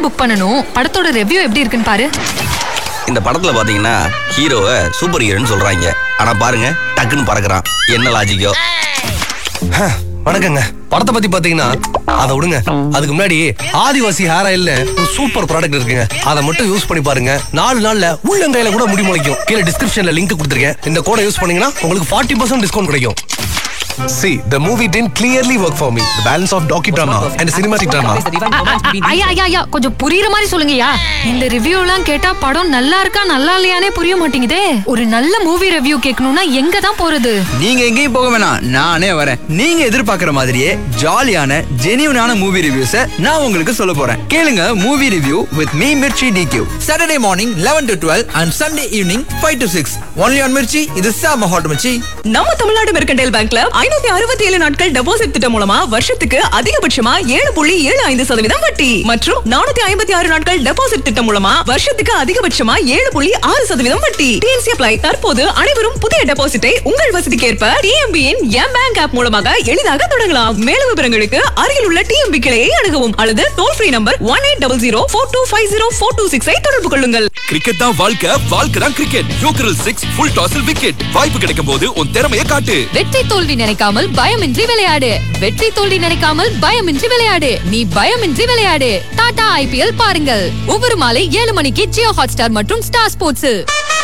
Ticket book பண்ணணும் படத்தோட review எப்படி இருக்குன்னு பாரு இந்த படத்துல பாத்தீங்கன்னா ஹீரோவை சூப்பர் ஹீரோன்னு சொல்றாங்க ஆனா பாருங்க டக்குன்னு பறக்குறான் என்ன லாஜிக்கோ வணக்கங்க படத்தை பத்தி பாத்தீங்கன்னா அதை விடுங்க அதுக்கு முன்னாடி ஆதிவாசி ஹேர் ஆயில்னு ஒரு சூப்பர் ப்ராடக்ட் இருக்குங்க அதை மட்டும் யூஸ் பண்ணி பாருங்க நாலு நாள்ல உள்ளங்கையில கூட முடி முளைக்கும் கீழே டிஸ்கிரிப்ஷன்ல லிங்க் கொடுத்துருக்கேன் இந்த கோடை யூஸ் பண்ணீங்கன்னா உங்களுக்கு ஃபார்ட்டி பர்சன்ட் டிஸ்கவுண்ட் கிடைக்கும் See, the movie didn't clearly work for me. The balance of docudrama and cinematic drama. ஐயா ஐயா ஐயா கொஞ்சம் புரியுற மாதிரி சொல்லுங்கய்யா இந்த ரிவ்யூ எல்லாம் கேட்டா படம் நல்லா இருக்கா நல்லா இல்லையானே புரிய மாட்டேங்குதே ஒரு நல்ல மூவி ரிவ்யூ கேட்கணும்னா எங்க தான் போறது நீங்க எங்கேயும் போக வேணாம் நானே வரேன் நீங்க எதிர்பார்க்கிற மாதிரியே ஜாலியான ஜெனியூனான மூவி ரிவ்யூஸ நான் உங்களுக்கு சொல்ல போறேன் கேளுங்க movie review with me Mirchi டிக்யூ Saturday morning eleven to twelve and Sunday evening five to six only on Mirchi இது சாம ஹாட் மிர்ச்சி நம்ம தமிழ்நாடு மெர்கண்டைல் பேங்க்ல ஐநூத்தி அறுபத்தி ஏழு நாட்கள் டெபாசிட் திட்டம் மூலமா வருஷத்துக்கு அதிகபட்சமா ஏழு புள்ளி ஏழு ஐந்து சதவீதம் வட்டி மற்றும் நானூத்தி ஐம்பத்தி ஆறு நாட்கள் டெபாசிட் திட்டம் மூலமா வருஷத்துக்கு அதிகபட்சமா ஏழு புள்ளி ஆறு சதவீதம் வட்டி டிஎன்சி அப்ளை தற்போது அனைவரும் புதிய டெபாசிட்டை உங்கள் வசதிக்கேற்ப டிஎம்பியின் எம் பேங்க் ஆப் மூலமாக எளிதாக தொடங்கலாம் மேலும் விவரங்களுக்கு அருகில் உள்ள டிஎம்பி கிளையை அணுகவும் அல்லது toll free number one eight double zero four two five zero four two சிக்ஸை தொடர்பு கொள்ளுங்கள் கிரிக்கெட் தான் வாழ்க்கை வாழ்க்கை தான் கிரிக்கெட் யோக்கரல் சிக்ஸ் ஃபுல் டாஸில் விக்கெட் வாய்ப்பு கிடைக்கும் போது உன் திறமையை காட்டு வெற்றி தோல்வி நினைக்காமல் பயமின்றி விளையாடு வெற்றி தோல்வி நினைக்காமல் பயமின்றி விளையாடு நீ பயமின்றி விளையாடு டாடா ஐபிஎல் பாருங்கள் ஒவ்வொரு மாலை ஏழு மணிக்கு ஜியோ ஹாட்ஸ்டார் மற்றும் ஸ்டார் ஸ்போர்ட்ஸ்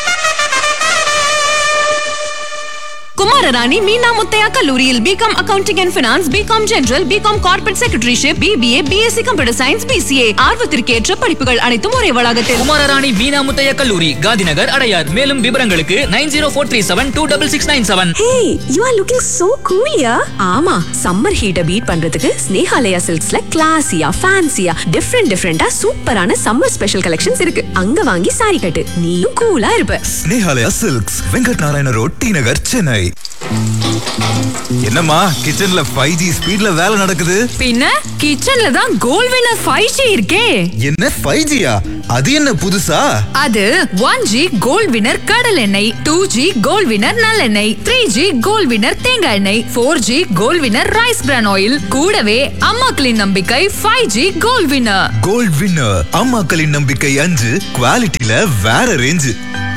குமாரராணி மீனா முத்தையா கல்லூரியில் BCom accounting and finance BCom general BCom corporate secretaryship BBA BSc computer science BCA ஆர்வத்திற்கேற்ற படிப்புகள் அனைத்தும் ஒரே வளாகத்தில் குமாரராணி மீனா முத்தையா கல்லூரி காந்திநகர் அடையார் மேலும் விவரங்களுக்கு nine zero four three seven two double six nine seven Hey, you are looking so cool, yeah? ஆமா summer ஹீட்ட பீட் பண்றதுக்கு ஸ்னேஹாலயா சில்க்ஸ்ல கிளாசியா ஃபேன்சியா டிஃப்ரெண்ட் டிஃப்ரெண்டா சூப்பரான சம்மர் ஸ்பெஷல் கலெக்ஷன்ஸ் இருக்கு அங்க வாங்கி சாரி கட்டு நீயும் கூலா இருப்ப ஸ்னேஹாலயா சில்க்ஸ் வெங்கட் நாராயண ரோட் டி நகர் சென்னை என்னம்மா கிச்சன்ல ஃபைவ் ஜி ஸ்பீட்ல வேலை நடக்குது பின்ன கிச்சன்ல தான் கோல் வினர் ஃபைவ் ஜி இருக்கே என்ன ஃபைவ் ஜியா அது என்ன புதுசா அது ஒன் ஜி கோல்ட் வினர் கடல் எண்ணெய் டூ ஜி கோல்ட் வினர் நல்லெண்ணெய் த்ரீ ஜி கோல்ட் வினர் தேங்காய் எண்ணெய் four G gold winner rice bran oil கூடவே அம்மாக்களின் நம்பிக்கை five G gold winner gold winner அம்மாக்களின் நம்பிக்கை அஞ்சு குவாலிட்டியில வேற ரேஞ்சு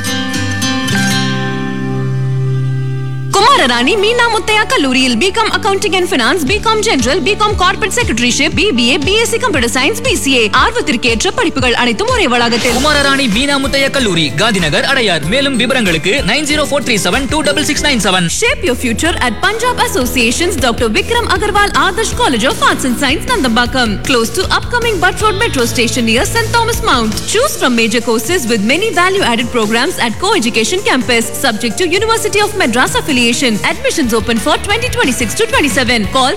குமாரராணி மீனா முத்தையா கல்லூரியில் BCom accounting and finance BCom general BCom corporate secretaryship BBA BSc computer science BCA ஆர்வத்திற்கேற்ற படிப்புகள் அனைத்தும் ஒரே வளாகத்தில் குமாரராணி மீனா முத்தையா கல்லூரி காந்திநகர் அடையார் மேலும் விவரங்களுக்கு nine zero four three seven two double six nine seven Shape your future at Punjab Association's Dr. Vikram Agarwal Adarsh College of Arts and Science, Nandambakam, close to upcoming Butt Road Metro Station near St. Thomas Mount. Choose from major courses with many value-added programs at Co-Education Campus, subject to University of Madras affiliation. Admissions open for 2026 to 27. Call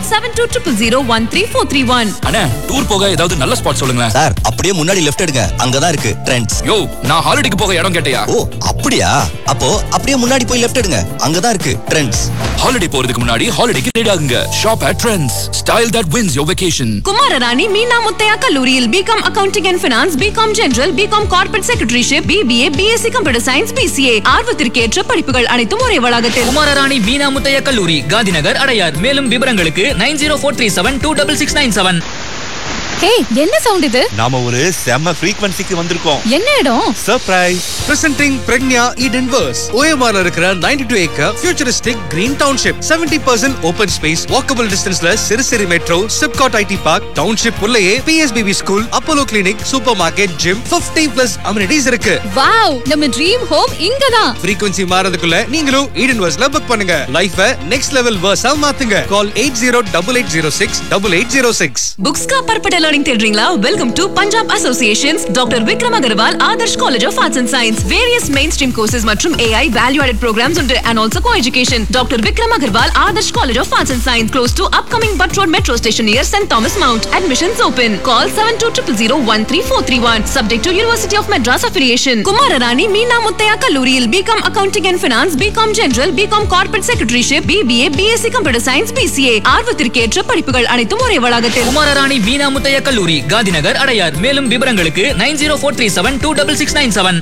7200 அண்ணா tour போக ஏதாவது நல்ல spot சொல்லுங்களேன் sir அப்படியே முன்னாடி left எடுங்க அங்கதான் இருக்கு ட்ரெண்ட்ஸ் யோ நான் ஹாலிடேக்கு போக இடம் கேட்டையா ஓ அப்படியா அப்போ அப்படியே முன்னாடி போய் லெஃப்ட் எடுங்க அங்கதான் இருக்கு ட்ரெண்ட்ஸ் ஹாலிடே போறதுக்கு முன்னாடி ஹாலிடேக்கு ரெடி ஆகுங்க shop at Trends style that wins your vacation Kumararani Meena Muthiah கல்லூரியில் BCom accounting and finance BCom general BCom corporate secretaryship BBA BSc computer science BCA ஆர்வத்திற்கேற்ற படிப்புகள் அனைத்தும் ஒரே வளாகத்தில் குமாரராணி மீனா முத்தையா கல்லூரி காந்திநகர் அடையார் மேலும் விவரங்களுக்கு nine zero four three seven two double six nine seven hey என்ன சவுண்ட் இது நாம ஒரு செம ஃப்ரீக்வன்சிக்கு வந்திருக்கோம் என்ன இடம் surprise Presenting Pregnia Eden Verse. OMR இருக்கிற 92 acre futuristic green township. 70% open space, walkable distanceல சிறுசிறு metro, SIPCOT IT park, township உள்ளேயே PSBB school, Apollo clinic, super market, gym, 50 plus amenities இருக்கு. வாவ் நம்ம ட்ரீம் ஹோம் இங்கதான் frequency மாறதுக்குள்ள நீங்களும் ஈடன் வர்ஸ்ல புக் பண்ணுங்க லைஃப நெக்ஸ்ட் லெவல் வர்ஸா மாத்துங்க call eight zero double eight zero six double eight zero six books का पर्पट लर्निंग தேடுறீங்களா welcome to Punjab associations doctor Vikram Agarwal Adarsh college of arts and science various mainstream courses மற்றும் AI value added programmes உண்டு and also co education doctor Vikram Agarwal Adarsh college of arts and science close to upcoming Butt road metro station near Saint Thomas Mount admissions open call seven two triple zero one three four three one subject to university of Madras affiliation Kumararani Meena Muthiah கல்லூரியில் BCom accounting and finance BCom general BCom corporate secretaryship BBA BSc computer science BCA ஆர்வத்திற்கேற்ற படிப்புகள் அனைத்தும் ஒரே வளாகத்தில் குமாரராணி மீனா முத்தையா கல்லூரி காந்திநகர் அடையார் மேலும் விவரங்களுக்கு nine zero four three seven two double six nine seven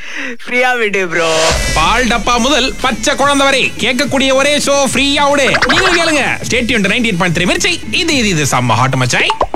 பால் டப்பா முதல் பச்சை குழந்தை வரை கேட்கக்கூடிய ஒரே ஷோ ஃப்ரீயா விடு நீங்க கேளுங்க ஸ்டேட் யூன் நைன்டீன் பாயிண்ட் த்ரீ மிர்ச்சி இது இது இது செம்ம ஹாட் மச்சாய்